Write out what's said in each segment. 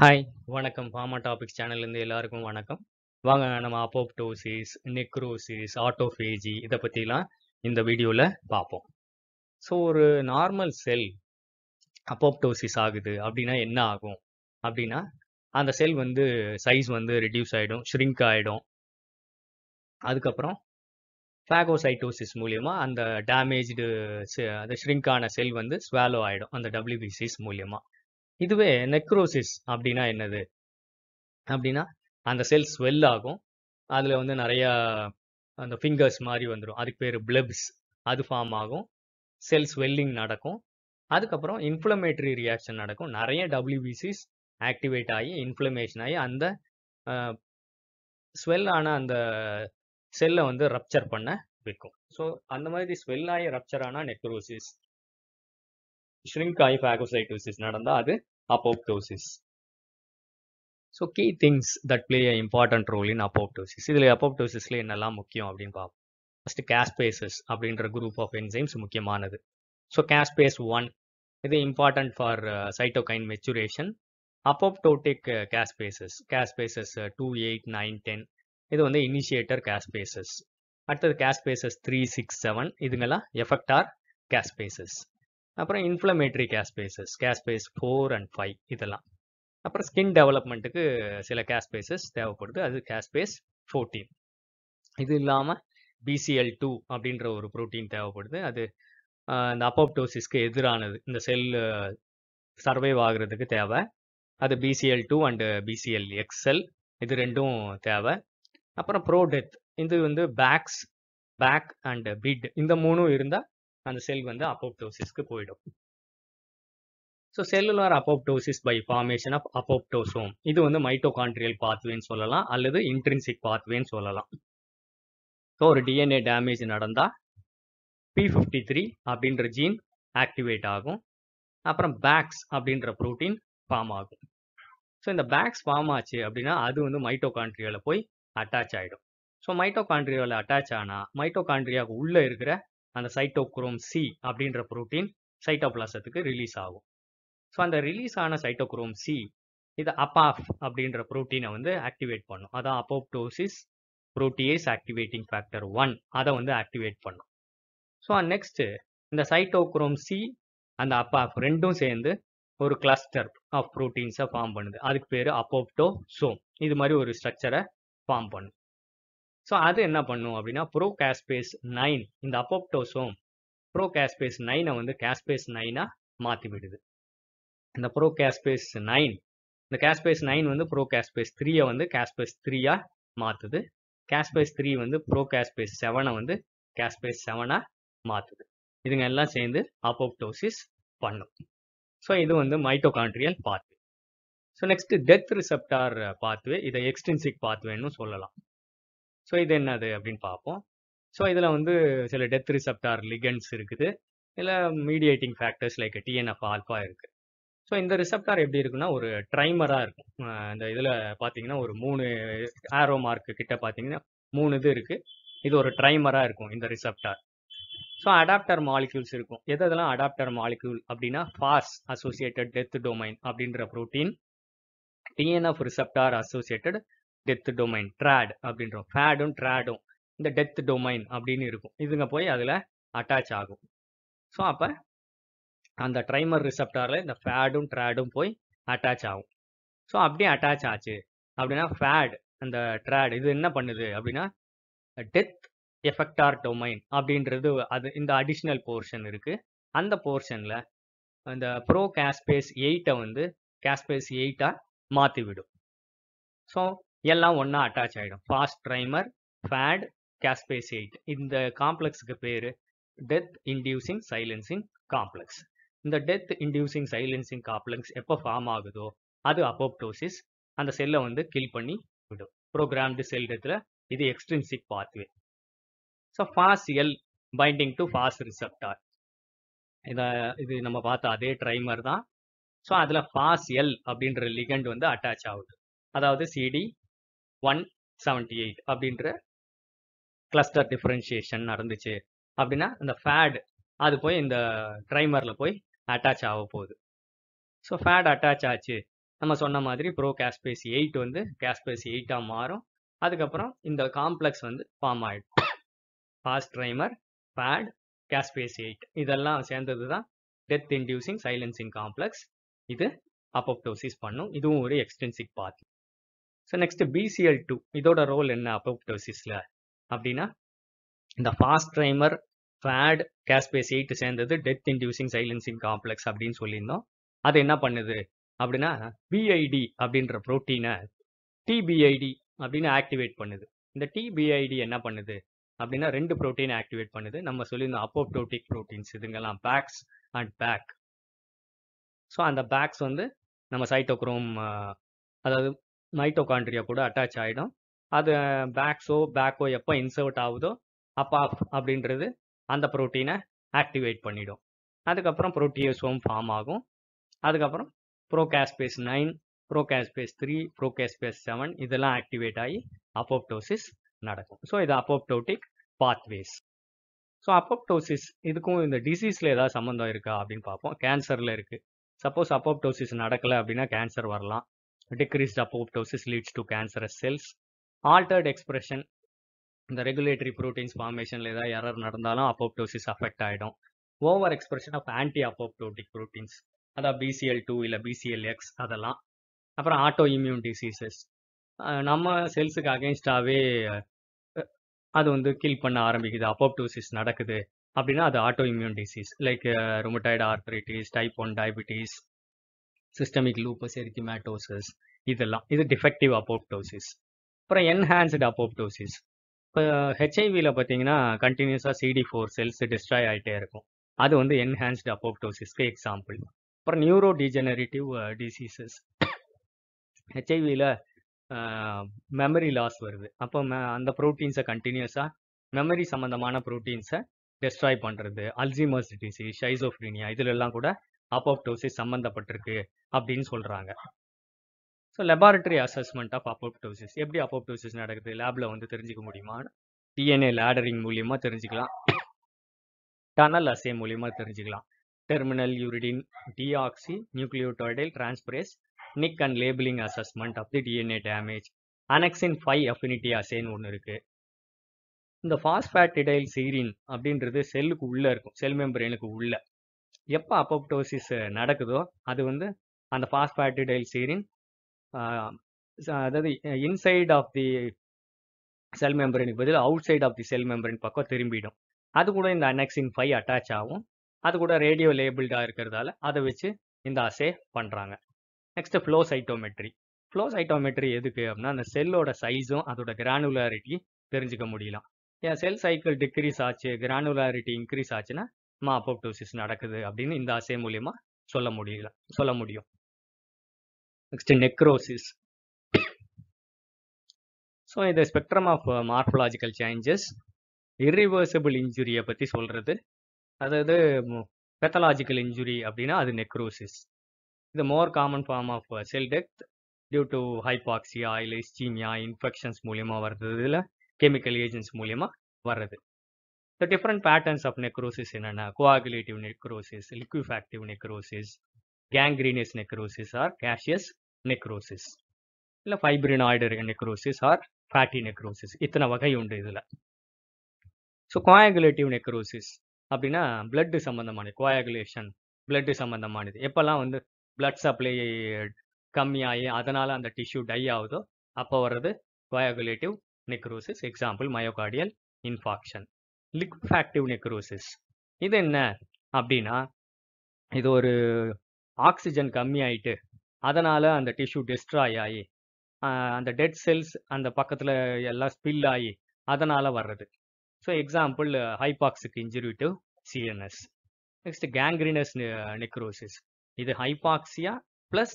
Hi! வணக்கம். Pharma topics சேனல்லேருந்து எல்லாருக்கும் வணக்கம். வாங்க நம்ம அப்போப்டோசிஸ், நெக்ரோசிஸ், ஆட்டோஃபேஜி இத பத்திலாம் இந்த வீடியோல பார்ப்போம். ஸோ ஒரு நார்மல் செல் அப்போப்டோசிஸ் ஆகுது அப்டின்னா என்ன ஆகும்? அப்டின்னா, அந்த செல் வந்து சைஸ் வந்து ரெட்யூஸ் ஆயிடும், ஷ்ரிங்க் ஆயிடும். அதுக்கப்புறம் பாகோசைட்டோசிஸ் மூலியமா அந்த டேமேஜ்டு செ அந்த ஷ்ரிங்க் ஆன செல் வந்து ஸ்வாலோ ஆயிடும். அந்த டபிள்யூபிசிஸ் மூலியமா. இதுவே நெக்ரோசிஸ் அப்டின்னா என்னது? அப்டின்னா, அந்த செல் ஸ்வெல் ஆகும். அதுல வந்து நெறையா அந்த ஃபிங்கர்ஸ் மாரி வந்துரும். அதுக்கு பேரு பிளப்ஸ். அது ஃபார்ம் ஆகும். செல் ஸ்வெல்லிங் நடக்கும். அதுக்கப்புறம் இன்ஃப்ளமேட்டரி ரியாக்ஷன் நடக்கும். நெறைய டபிள்யூபிசிஸ் ஆக்டிவேட் ஆயி, இன்ஃப்ளமேஷன் ஆயி அந்த அ ஸ்வெல் ஆன அந்த செல்ல வந்து ரப்ச்சர் பண்ண வைக்கும். ஸோ அந்த மாதிரி ஸ்வெல் ஆயி ரப்ச்சர் ஆனா நெக்ரோசிஸ். ஷ்ரிங்க் ஆயி பாகோசைட்டோசிஸ் நடந்தா அது apoptosis. So key things that play a important role in apoptosis. இதுல அப்போப்டோசிஸ்ல என்னலாம் முக்கியம் அப்டின்னு பார்ப்போம். ஃபர்ஸ்ட் காஸ்பேசஸ் அப்டின்ற குரூப் ஆஃப் என்சைம்ஸ் முக்கியமானது. ஸோ காஸ்பேஸ் 1 இது important for cytokine maturation. Apoptotic caspases caspases 2, 8, 9, 10 இது வந்து இனிஷியேட்டர் காஸ்பேசஸ். அடுத்தது காஸ்பேசஸ் 3, 6, 7 இதுங்கலாம் எஃபெக்டார் காஸ்பேசஸ். அப்புறம் இன்ஃப்ளமேட்டரி காஸ்பேசஸ் காஸ்பேஸ் 4 அண்ட் 5 இதெல்லாம். அப்புறம் ஸ்கின் டெவலப்மென்ட்க்கு சில காஸ்பேசஸ் தேவைப்படுது. அது காஸ்பேஸ் 14. இது இல்லாம பிசிஎல்2 அப்டின்ற ஒரு புரோட்டீன் தேவைப்படுது. அது அ இந்த அப்போப்டோசிஸ்க்கு எதிரானது. இந்த செல் சர்வைவ் ஆகுறதுக்கு தேவ. அது பிசிஎல்2 அண்ட் பிசிஎல்எக்ஸ்எல் இது 2ம் தேவ. அப்புறம் ப்ரோ டெத் இது வந்து பேக்ஸ் பேக் அண்ட் பிட் இந்த 3ம் இருந்தா அந்த செல் வந்து அப்போப்டோசிஸ்க்கு போயிடும். So cellular apoptosis by formation of apoptosome. இது வந்து மைட்டோகாண்ட்ரியல் பாத்வேன்னு சொல்லலாம். அல்லது இன்ட்ரின்சிக் பாத்வேன்னு சொல்லலாம். ஸோ ஒரு டிஎன்ஏ டேமேஜ் நடந்தா P53 அப்டின்ற ஜீன் ஆக்டிவேட் ஆகும். அப்புறம் பேக்ஸ் அப்டின்ற புரோட்டீன் ஃபார்ம் ஆகும். ஸோ இந்த பேக்ஸ் ஃபார்ம் ஆச்சு அப்டின்னா, அது வந்து மைட்டோகாண்ட்ரியால போய் அட்டாச் ஆயிடும். ஸோ மைட்டோகாண்ட்ரியால அட்டாச் ஆனா, மைட்டோகாண்ட்ரியாவுக்கு உள்ள இருக்கிற அந்த சைட்டோக்ரோம் சி அப்டின்ற புரோட்டீன் சைட்டோபிளாசத்துக்கு ரிலீஸ் ஆகும். ஸோ அந்த ரிலீஸ் ஆன சைட்டோக்ரோம் சி இது அபாஃப் அப்டின்ற புரோட்டீன வந்து ஆக்டிவேட் பண்ணும். அதான் அப்போப்டோசிஸ் புரோட்டியேஸ் ஆக்டிவேட்டிங் ஃபேக்டர் 1 அத வந்து ஆக்டிவேட் பண்ணும். ஸோ நெக்ஸ்ட் இந்த சைட்டோக்ரோம் சி அந்த அபாஃப் 2ம் சேர்ந்து ஒரு கிளஸ்டர் ஆஃப் புரோட்டீன்ஸ ஃபார்ம் பண்ணுது. அதுக்கு பேரு அப்போப்டோசோம். இது மாரி ஒரு ஸ்ட்ரக்சர ஃபார்ம் பண்ணும். ஸோ அது என்ன பண்ணும் அப்டின்னா, புரோகாஸ்பேஸ் 9 இந்த அப்போப்டோசோம் புரோகாஸ்பேஸ் 9அ வந்து காஸ்பேஸ் 9ஆ மாத்தி விடுது. இந்த புரோகாஸ்பேஸ் 9 இந்த காஸ்பேஸ் 9 வந்து புரோகாஸ்பேஸ் 3ய வந்து காஸ்பேஸ் 3ஆ மாத்துது. காஸ்பேஸ் 3 வந்து புரோகாஸ்பேஸ் 7அ வந்து காஸ்பேஸ் 7ஆ மாத்துது. இதுங்க எல்லாம் சேர்ந்து அப்போப்டோசிஸ் பண்ணும். ஸோ இது வந்து mitochondrial pathway. So next death receptor pathway இத எக்ஸ்ட்ரின்சிக் பாத்வேன்னும் சொல்லலாம். ஸோ இது என்னது அப்டின்னு பார்ப்போம். ஸோ இதுல வந்து சில டெத் ரிசெப்டார் லிகண்ட்ஸ் இருக்குது. இல்ல mediating factors like TNF alpha இருக்கு. ஸோ இந்த ரிசெப்டார் எப்டி இருக்குன்னா, ஒரு ட்ரைமரா இருக்கும். அ இந்த இதுல பார்த்தீங்கன்னா, ஒரு 3 ஆரோ மார்க் கிட்ட பார்த்தீங்கன்னா, 3 இது இருக்கு. இது ஒரு ட்ரைமரா இருக்கும் இந்த ரிசெப்டார். ஸோ அடாப்டர் மாலிக்யூல்ஸ் இருக்கும். எது எதெல்லாம் அடாப்டர் மாலிக்யூல் அப்டின்னா, ஃபாஸ் அசோசியேட்டட் டெத் டொமைன் அப்டின்ற protein, TNF receptor associated death domain TRADD அப்டின்றோம். ஃபேடும், ட்ராடும் இந்த டெத் டொமைன் அப்டின்னு இருக்கும். இதுங்க போய் அதுல அட்டாச் ஆகும். ஸோ அப்ப அந்த ட்ரைமர் ரிசெப்டார்ல இந்த ஃபேடும், ட்ராடும் போய் அட்டாச் ஆகும். ஸோ அப்டியே அட்டாச் ஆச்சு அப்டின்னா, ஃபேட் அந்த ட்ராட் இது என்ன பண்ணுது அப்டின்னா, டெத் எஃபெக்டார் டொமைன் அப்டின்றது அது இந்த அடிஷனல் போர்ஷன் இருக்கு. அந்த போர்ஷன்ல அந்த புரோகாஸ்பேஸ் 8அ வந்து காஸ்பேஸ் 8ஆ மாத்தி விடும். ஸோ எல்லாம் ஒண்ணா அட்டாச் ஆயிடும். ஃபாஸ் ட்ரைமர், ஃபேட், காஸ்பேஸ் 8 இந்த காம்ப்ளெக்ஸ்க்கு பேரு டெத் இன்டியூசிங் சைலன்சிங் காம்ப்ளெக்ஸ். இந்த டெத் இன்டியூசிங் சைலன்சிங் காம்ப்ளெக்ஸ் எப்ப ஃபார்ம் ஆகுதோ, அது அப்போப்டோசிஸ். அந்த செல்ல வந்து கில் பண்ணி விடும். புரோகிராம்டு செல் டெத்ல இது extrinsic pathway. So Fas L binding to Fas receptor. இத இது நம்ம பார்த்த அதே ட்ரைமர் தான். ஸோ அதுல ஃபாஸ் எல் அப்டின்ற லிகண்ட் வந்து அட்டாச் ஆகுது. அதாவது சிடி 178 அப்டின்ற கிளஸ்டர் டிஃபரன்ஷியேஷன் நடந்துச்சு அப்டின்னா, இந்த ஃபேட் அது போய் இந்த ட்ரைமர்ல போய் அட்டாச் ஆக போகுது. ஸோ ஃபேட் அட்டாச் ஆச்சு நம்ம சொன்ன மாதிரி ப்ரோ கேஸ்பேஸ் எயிட் வந்து கேஸ்பேஸ் எயிட்டாக மாறும் அதுக்கப்புறம் இந்த காம்ப்ளெக்ஸ் வந்து ஃபார்ம் ஆகிடும் Fas trimer FADD caspase eight இதெல்லாம் சேர்ந்தது தான் டெத் இன்டியூசிங் சைலன்சிங் காம்ப்ளெக்ஸ் இது அப்போப்டோசிஸ் பண்ணும் இதுவும் ஒரு extrinsic path so next BCL two இதோட ரோல் என்ன அப்போப்டோசிஸில் அப்படின்னா இந்த Fas trimer FADD caspase eight சேர்ந்தது டெத் இன்டியூசிங் சைலன்சிங் காம்ப்ளெக்ஸ் அப்படின்னு சொல்லியிருந்தோம் அது என்ன பண்ணுது அப்படின்னா பிஐடி அப்படின்ற ப்ரோட்டீனை டிபிஐடி அப்படின்னு ஆக்டிவேட் பண்ணுது இந்த டிபிஐடி என்ன பண்ணுது அப்படின்னா ரெண்டு ப்ரோட்டீனை ஆக்டிவேட் பண்ணுது நம்ம சொல்லியிருந்தோம் அப்போப்டோட்டிக் ப்ரோட்டீன்ஸ் இதுங்கெல்லாம் பேக்ஸ் அண்ட் பேக் ஸோ அந்த பேக்ஸ் வந்து நம்ம சைட்டோக்ரோம் அதாவது மைட்டோகாண்ட்ரியா கூட அட்டாச் ஆகிடும் அது பேக்ஸோ பேக்கோ எப்போ இன்சர்ட் ஆகுதோ அப்பா அப்படின்றது அந்த ப்ரோட்டீனை ஆக்டிவேட் பண்ணிடும் அதுக்கப்புறம் ப்ரோட்டியோசோம் ஃபார்ம் ஆகும் அதுக்கப்புறம் procaspase nine procaspase three procaspase seven இதெல்லாம் ஆக்டிவேட் ஆகி அப்போப்டோசிஸ் நடக்கும் ஸோ இது அப்போப்டோட்டிக் பாத்வேஸ் ஸோ அப்போப்டோசிஸ் இதுக்கும் இந்த டிசீஸில் ஏதாவது சம்மந்தம் இருக்கா அப்படின்னு பார்ப்போம் கேன்சரில் இருக்குது சப்போஸ் அப்போப்டோசிஸ் நடக்கலை அப்படின்னா கேன்சர் வரலாம் decreased apoptosis leads to cancerous cells altered expression இந்த ரெகுலேட்டரி ப்ரோட்டீன்ஸ் ஃபார்மேஷனில் ஏதாவது எரர் நடந்தாலும் அப்போப்டோசிஸ் அஃபெக்ட் ஆகிடும் over expression of anti apoptotic proteins அதான் பிசிஎல் டூ இல்லை பிசிஎல் எக்ஸ் அதெல்லாம் அப்புறம் ஆட்டோ இம்யூன் டிசீசஸ் நம்ம செல்ஸுக்கு அகேன்ஸ்டாகவே அது வந்து கில் பண்ண ஆரம்பிக்குது அப்போப்டோசிஸ் நடக்குது அப்படின்னா அது auto immune disease like rheumatoid arthritis type one diabetes systemic lupus erythematosus இதெல்லாம் இது டிஃபெக்டிவ் அப்போப்டோசிஸ் அப்புறம் என்ஹான்ஸ்டு அப்போப்டோசிஸ் இப்போ ஹெச்ஐவியில் பார்த்தீங்கன்னா கண்டினியூஸாக சிடி ஃபோர் செல்ஸ் டிஸ்ட்ராய் ஆகிட்டே இருக்கும் அது வந்து என்ஹான்ஸ்டு அப்போப்டோசிஸ்க்கு எக்ஸாம்பிள் அப்புறம் நியூரோ டிஜெனரேட்டிவ் டிசீசஸ் ஹெச்ஐவியில் மெமரி லாஸ் வருது அப்போ அந்த ப்ரோட்டீன்ஸை கண்டினியூஸாக மெமரி சம்மந்தமான ப்ரோட்டீன்ஸை டெஸ்ட்ராய் பண்ணுறது அல்சிமர்ஸ் டிசீஸ் ஷைசோஃப்ரீனியா இதிலெல்லாம் கூட அப்போப்டோசிஸ் சம்மந்தப்பட்டிருக்கு அப்படின்னு சொல்கிறாங்க so laboratory assessment of apoptosis எப்படி அப்போப்டோசிஸ் நடக்குது லேபில் வந்து தெரிஞ்சுக்க முடியுமா டிஎன்ஏ லேடரிங் மூலியமாக தெரிஞ்சுக்கலாம் டனல் அசே மூலியமாக தெரிஞ்சுக்கலாம் terminal uridine deoxy nucleotidyl transferase nick and labelling assessment of the DNA damage annexin five affinity அசேன்னு ஒன்று இருக்குது இந்த ஃபாஸ்பேட்டிடைல் சீரின் அப்படின்றது செல்லுக்கு உள்ளே இருக்கும் செல் மெம்பரேனுக்கு உள்ள எப்போ அப்போப்டோசிஸ் நடக்குதோ அது வந்து அந்த ஃபாஸ்பேட்டிடைல் சீரின் அதாவது இன்சைட் ஆஃப் தி செல் மெம்பரனுக்கு பதில் outside of the cell membrane பக்கம் திரும்பிடும் அது கூட இந்த அனெக்சின் ஃபைவ் அட்டாச் ஆகும் அது கூட ரேடியோ லேபிள்டாக இருக்கிறதால அதை வச்சு இந்த அசே பண்ணுறாங்க next flow cytometry flow cytometry எதுக்கு அப்படின்னா அந்த செல்லோட சைஸும் அதோட கிரானுலாரிட்டி தெரிஞ்சுக்க முடியலாம் ஏன் செல் சைக்கிள் டிக்ரீஸ் ஆச்சு கிரானுலாரிட்டி இன்க்ரீஸ் ஆச்சுன்னா மா அப்போப்டோசிஸ் நடக்குது அப்படின்னு இந்த அசே மூலியமா சொல்ல முடியல சொல்ல முடியும் நெக்ஸ்ட் நெக்ரோசிஸ் ஸோ இந்த spectrum of morphological changes irreversible இன்ஜுரியை பற்றி சொல்கிறது அதாவது பெத்தலாஜிக்கல் இன்ஜுரி அப்படின்னா அது நெக்ரோசிஸ் இது more common form of cell death due to hypoxia இல்லை இஸ்டீமியா இன்ஃபெக்ஷன்ஸ் மூலியமாக வர்றது இதில் கெமிக்கல் ஏஜென்ட்ஸ் மூலியமாக வர்றது the different patterns of necrosis என்னென்ன coagulative necrosis liquefactive necrosis gangrenous necrosis or caseous necrosis இல்லை fibrinoid necrosis or fatty necrosis இத்தனை வகை உண்டு இதில் ஸோ கோஆகுலேட்டிவ் நெக்ரோசிஸ் அப்படின்னா பிளட்டு சம்மந்தமானது கோஆகுலேஷன் பிளட்டு சம்மந்தமானது எப்போல்லாம் வந்து பிளட் சப்ளை கம்மியாகி அதனால் அந்த டிஷ்யூ டை ஆகுதோ அப்போ வர்றது coagulative necrosis example myocardial infarction liquefactive necrosis இது என்ன அப்படின்னா இது ஒரு ஆக்சிஜன் கம்மியாயிட்டு அதனால் அந்த டிஷ்யூ டிஸ்ட்ராய் ஆகி அந்த டெட் செல்ஸ் அந்த பக்கத்தில் எல்லாம் ஸ்பில் ஆகி அதனால் வர்றது so example hypoxic injury to CNS next gangrenous necrosis இது hypoxia plus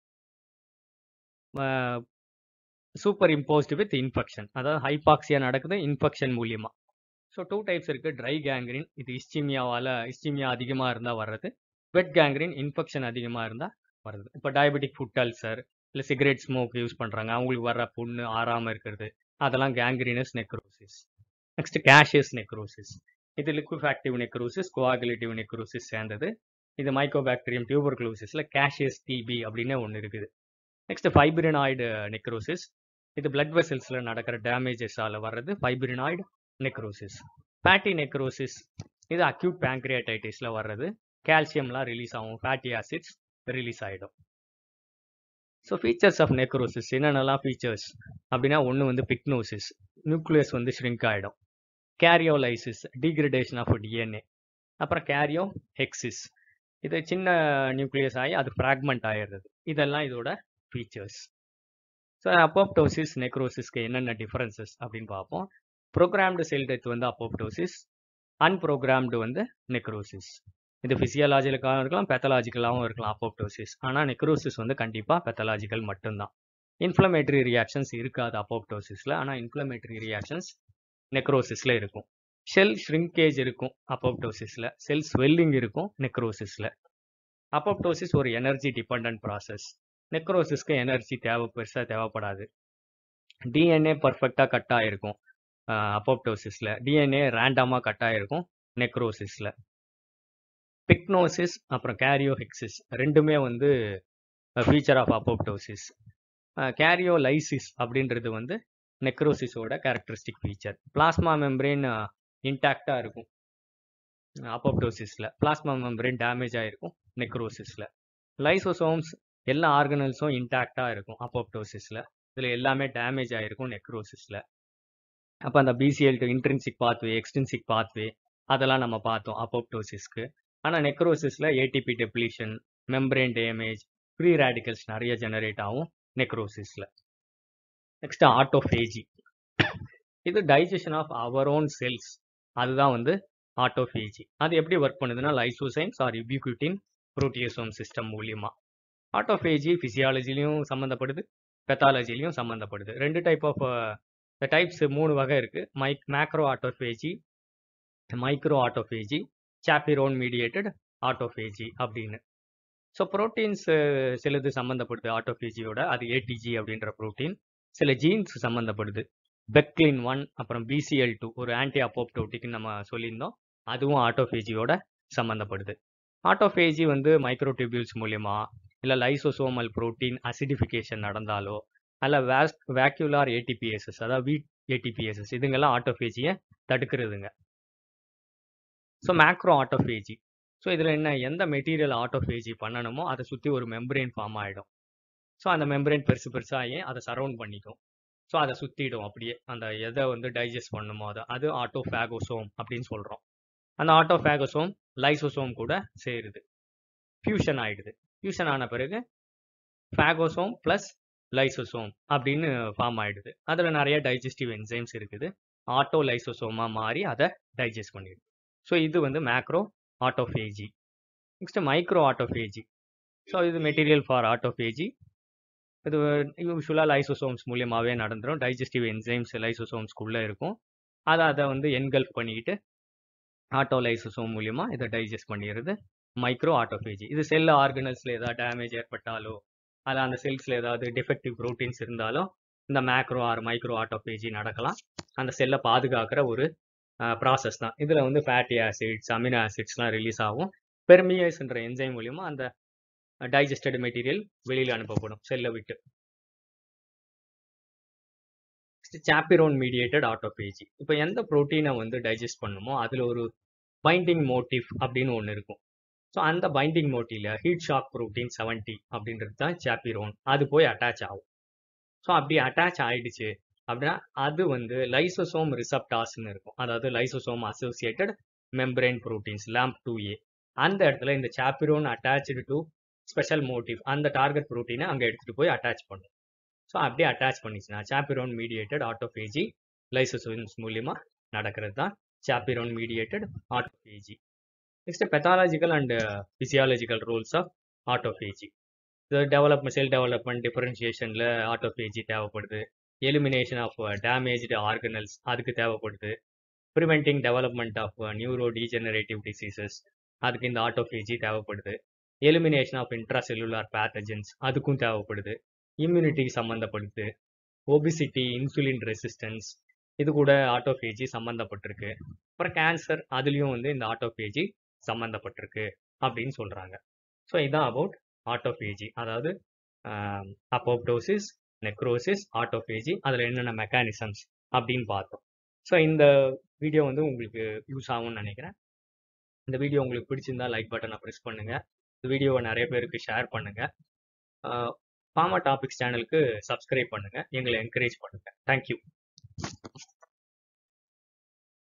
superimposed with infection அதாவது ஹைபாக்சியா நடக்குது இன்ஃபெக்ஷன் மூலியமாக ஸோ டூ டைப்ஸ் இருக்குது ட்ரை கேங்க்ரின் இது இஸ்டிமியாவால் இஸ்டிமியா அதிகமாக இருந்தால் வர்றது வெட் கேங்க்ரின் இன்ஃபெக்ஷன் அதிகமாக இருந்தால் வருது இப்போ டயபெட்டிக் ஃபுட் அல்சர் இல்லை சிகரெட் ஸ்மோக் யூஸ் பண்ணுறாங்க அவங்களுக்கு வர்ற புண்ணு ஆறாமல் இருக்கிறது அதெல்லாம் gangrenous necrosis next caseous necrosis இது லிக்விஃபேக்டிவ் நெக்ரோசிஸ் கோஆகுலேட்டிவ் நெக்ரோசிஸ் சேர்ந்தது இது மைக்கோபாக்டீரியம் டியூபர்குலோசிஸில் கேஷியஸ் டிபி அப்படின்னு ஒன்று இருக்குது நெக்ஸ்ட் ஃபைப்ரினாய்டு நெக்ரோசிஸ் இது பிளட் வெசல்ஸில் நடக்கிற டேமேஜஸால் வர்றது ஃபைப்ரினாய்டு நெக்ரோசிஸ் ஃபேட்டி நெக்ரோசிஸ் இது அக்யூட் பேங்க்ரியாடைட்டிஸில் வர்றது கால்சியம்லாம் ரிலீஸ் ஆகும் ஃபேட்டி ஆசிட்ஸ் ரிலீஸ் ஆகிடும் ஸோ ஃபீச்சர்ஸ் ஆஃப் நெக்ரோசிஸ் என்னென்னலாம் ஃபீச்சர்ஸ் அப்படின்னா ஒன்று வந்து பிக்னோசிஸ் நியூக்ளியஸ் வந்து ஷ்ரிங்க் ஆகிடும் கேரியோலைசிஸ் டீக்ரடேஷன் ஆஃப் டிஎன்ஏ அப்புறம் கேரியோ ஹெக்சிஸ் இது சின்ன நியூக்ளியஸ் ஆகி அது ஃப்ராக்மெண்ட் ஆயிடுறது இதெல்லாம் இதோட ஃபீச்சர்ஸ் ஸோ அப்போப்டோசிஸ் நெக்ரோசிஸ்க்கு என்னென்ன டிஃப்ரென்சஸ் அப்படின்னு பார்ப்போம் ப்ரோக்ராம்டு செல் டெத் வந்து அப்போப்டோசிஸ் அன்ப்ரோக்ராம்டு வந்து நெக்ரோசிஸ் இது ஃபிசியலாஜிக்கலாகவும் இருக்கலாம் பெத்தலாஜிக்கலாகவும் இருக்கலாம் அப்போப்டோசிஸ் ஆனால் நெக்ரோசிஸ் வந்து கண்டிப்பாக பெத்தலாஜிக்கல் மட்டும்தான் இன்ஃப்ளமேட்டரி ரியாக்ஷன்ஸ் இருக்காது அப்போப்டோசிஸில் ஆனால் இன்ஃப்ளமேட்டரி ரியாக்ஷன்ஸ் நெக்ரோசிஸில் இருக்கும் செல் ஷ்ரிங்கேஜ் இருக்கும் அப்போப்டோசிஸில் செல் ஸ்வெல்லிங் இருக்கும் நெக்ரோசிஸில் அப்போப்டோசிஸ் ஒரு எனர்ஜி டிபெண்ட் ப்ராசஸ் நெக்ரோசிஸ்க்கு எனர்ஜி தேவை பெருசாக தேவைப்படாது டிஎன்ஏ பர்ஃபெக்டாக கட் ஆகிருக்கும் அப்போப்டோசிஸில் டிஎன்ஏ ரேண்டமாக கட் ஆகிருக்கும் நெக்ரோசிஸில் பிக்னோசிஸ் அப்புறம் கேரியோஹெக்சிஸ் ரெண்டுமே வந்து ஃபீச்சர் ஆஃப் அப்போப்டோசிஸ் கேரியோலைசிஸ் அப்படின்றது வந்து நெக்ரோசிஸோட கேரக்டரிஸ்டிக் ஃபீச்சர் பிளாஸ்மா மெம்பரேன் இன்டாக்டாக இருக்கும் அப்போப்டோசிஸில் பிளாஸ்மா மெம்பரேன் டேமேஜ் ஆகிருக்கும் நெக்ரோசிஸில் லைசோசோம்ஸ் எல்லா ஆர்கனல்ஸும் இன்டாக்டாக இருக்கும் அப்போப்டோசிஸில் இதில் எல்லாமே டேமேஜ் ஆகிருக்கும் நெக்ரோசிஸில் அப்போ அந்த BCL two intrinsic pathway extrinsic pathway அதெல்லாம் நம்ம பார்த்தோம் அப்போப்டோசிஸ்க்கு ஆனால் நெக்ரோசிஸில் ATP depletion membrane damage free radicals நிறைய ஜெனரேட் ஆகும் நெக்ரோசிஸில் நெக்ஸ்ட் ஆட்டோஃபேஜி இது digestion of our own cells அதுதான் வந்து ஆட்டோஃபேஜி அது எப்படி ஒர்க் பண்ணுதுன்னா lysozymes or ubiquitin proteasome system மூலியமாக ஆட்டோஃபேஜி ஃபிசியாலஜிலையும் சம்மந்தப்படுது பெத்தாலஜிலையும் சம்மந்தப்படுது ரெண்டு டைப் ஆஃப் டைப்ஸ் மூணு வகை இருக்குது மைக் macro autophagy micro autophagy chaperone mediated autophagy அப்படின்னு ஸோ ப்ரோட்டீன்ஸ் சிலது சம்மந்தப்படுது ஆட்டோஃபேஜியோட அது ஏடிஜி அப்படின்ற ப்ரோட்டீன் சில ஜீன்ஸ் சம்மந்தப்படுது பெக்லின் ஒன் அப்புறம் பிசிஎல் டூ ஒரு ஆன்டி அப்போப்டோட்டிக்னு நம்ம சொல்லியிருந்தோம் அதுவும் ஆட்டோஃபேஜியோட சம்மந்தப்படுது ஆட்டோஃபேஜி வந்து மைக்ரோடியூபியூல்ஸ் மூலியமா இல்லை லைசோசோமல் ப்ரோட்டீன் அசிடிஃபிகேஷன் நடந்தாலோ அல்ல வேஸ் வேக்யூலார் ஏடிபிஎஸ்எஸ் அதாவது வீட் ஏடிபிஎஸ்எஸ் இதுங்கெல்லாம் ஆட்டோஃபேஜியை தடுக்கிறதுங்க ஸோ மேக்ரோ ஆட்டோஃபேஜி ஸோ இதில் என்ன எந்த மெட்டீரியல் ஆட்டோஃபேஜி பண்ணணுமோ அதை சுற்றி ஒரு மெம்பரேன் ஃபார்ம் ஆகிடும் ஸோ அந்த மெம்பரேன் பெருசு பெருசாகி அதை சரவுண்ட் பண்ணிக்கும் ஸோ அதை சுற்றிடும் அப்படியே அந்த எதை வந்து டைஜஸ்ட் பண்ணுமோ அதை அது ஆட்டோஃபேகோசோம் அப்படின்னு சொல்கிறோம் அந்த ஆட்டோஃபேகோசோம் லைசோசோம் கூட சேருது ஃபியூஷன் ஆகிடுது ஃபியூஷன் ஆன பிறகு ஃபேகோசோம் ப்ளஸ் லைசோசோம் அப்படின்னு ஃபார்ம் ஆகிடுது அதில் நிறைய டைஜஸ்டிவ் என்சைம்ஸ் இருக்குது ஆட்டோ லைசோசோமாக மாறி அதை டைஜஸ்ட் பண்ணிடுது ஸோ இது வந்து macro autophagy next micro autophagy so இது மெட்டீரியல் ஃபார் ஆட்டோஃபேஜி இது யூஸ்வலாக லைசோசோம்ஸ் மூலியமாகவே நடந்துடும் டைஜஸ்டிவ் என்சைம்ஸ் லைசோசோம்ஸ்க்குள்ளே இருக்கும் அதை அதை வந்து என்கல்ஃப் பண்ணிக்கிட்டு ஆட்டோ லைசோசோம் மூலியமாக இதை டைஜஸ்ட் பண்ணிடுறது மைக்ரோ ஆட்டோஃபேஜி இது செல் ஆர்கனல்ஸில் ஏதாவது டேமேஜ் ஏற்பட்டாலோ அதில் அந்த செல்ஸில் ஏதாவது டிஃபெக்டிவ் ப்ரோட்டீன்ஸ் இருந்தாலும் இந்த மேக்ரோ ஆர் மைக்ரோ ஆட்டோஃபேஜி நடக்கலாம் அந்த செல்லை பாதுகாக்கிற ஒரு ப்ராசஸ் தான் இதில் வந்து ஃபேட்டி ஆசிட்ஸ் அமினோ ஆசிட்ஸ்லாம் ரிலீஸ் ஆகும் பெர்மியஸ்ன்ற என்சைம் மூலியமா அந்த டைஜஸ்டட் மெட்டீரியல் வெளியில் அனுப்பப்படும் செல்லை விட்டு சாப்பிரோன் மீடியேட்டட் ஆட்டோபேஜி இப்போ எந்த ப்ரோட்டீனை வந்து டைஜஸ்ட் பண்ணுமோ அதில் ஒரு பைண்டிங் மோட்டிவ் அப்படின்னு ஒன்று இருக்கும் ஸோ அந்த பைண்டிங் மோட்டிவில் ஹீட் ஷாக் ப்ரோட்டீன் செவன்ட்டி அப்படின்றது தான் சாப்பிரோன் அது போய் அட்டாச் ஆகும் ஸோ அப்படி அட்டாச் ஆயிடுச்சு அப்படின்னா அது வந்து லைசோசோம் ரிசப்டாஸ்ன்னு இருக்கும் அதாவது lysosome associated membrane proteins LAMP two A அந்த இடத்துல இந்த chaperone attach to special motif அந்த டார்கெட் ப்ரோட்டீனை அங்கே எடுத்துகிட்டு போய் அட்டாச் பண்ணும் ஸோ அப்படியே அட்டாச் பண்ணிச்சுன்னா சாப்பிரோன் மீடியேட்டட் ஆட்டோஃபேஜி லைசோசோம்ஸ் மூலியமா நடக்கிறது தான் chaperone mediated autophagy next pathological and physiological roles of autophagy இது டெவலப்மெண்ட் செல் டெவலப்மெண்ட் டிஃபரன்ஷியேஷனில் ஆட்டோஃபேஜி தேவைப்படுது எலிமினேஷன் ஆஃப் டேமேஜ்டு ஆர்கனல்ஸ் அதுக்கு தேவைப்படுது preventing development of neuro degenerative diseases அதுக்கு இந்த ஆட்டோஃபேஜி தேவைப்படுது எலிமினேஷன் ஆஃப் இன்ட்ராசெல்லுலார் பேத்தஜன்ஸ் அதுக்கும் தேவைப்படுது இம்யூனிட்டி சம்மந்தப்படுது ஒபிசிட்டி இன்சுலின் ரெசிஸ்டன்ஸ் இது கூட ஆட்டோஃபேஜி சம்மந்தப்பட்டிருக்கு அப்புறம் கேன்சர் அதுலேயும் வந்து இந்த ஆட்டோஃபேஜி சம்மந்தப்பட்டிருக்கு அப்படின்னு சொல்கிறாங்க ஸோ இதான் அபவுட் ஆட்டோஃபேஜி அதாவது அப்போப்டோசிஸ் நெக்ரோசிஸ் ஆட்டோஃபேஜி அதில் என்னென்ன மெக்கானிசம்ஸ் அப்படின்னு பார்த்தோம் ஸோ இந்த வீடியோ வந்து உங்களுக்கு யூஸ் ஆகும்னு நினைக்கிறேன் இந்த வீடியோ உங்களுக்கு பிடிச்சிருந்தா லைக் பட்டனை ப்ரெஸ் பண்ணுங்கள் இந்த வீடியோவை நிறைய பேருக்கு ஷேர் பண்ணுங்கள் ஃபார்மா டாபிக்ஸ் சேனலுக்கு சப்ஸ்கிரைப் பண்ணுங்கள் எங்களை என்கரேஜ் பண்ணுங்கள் தேங்க்யூ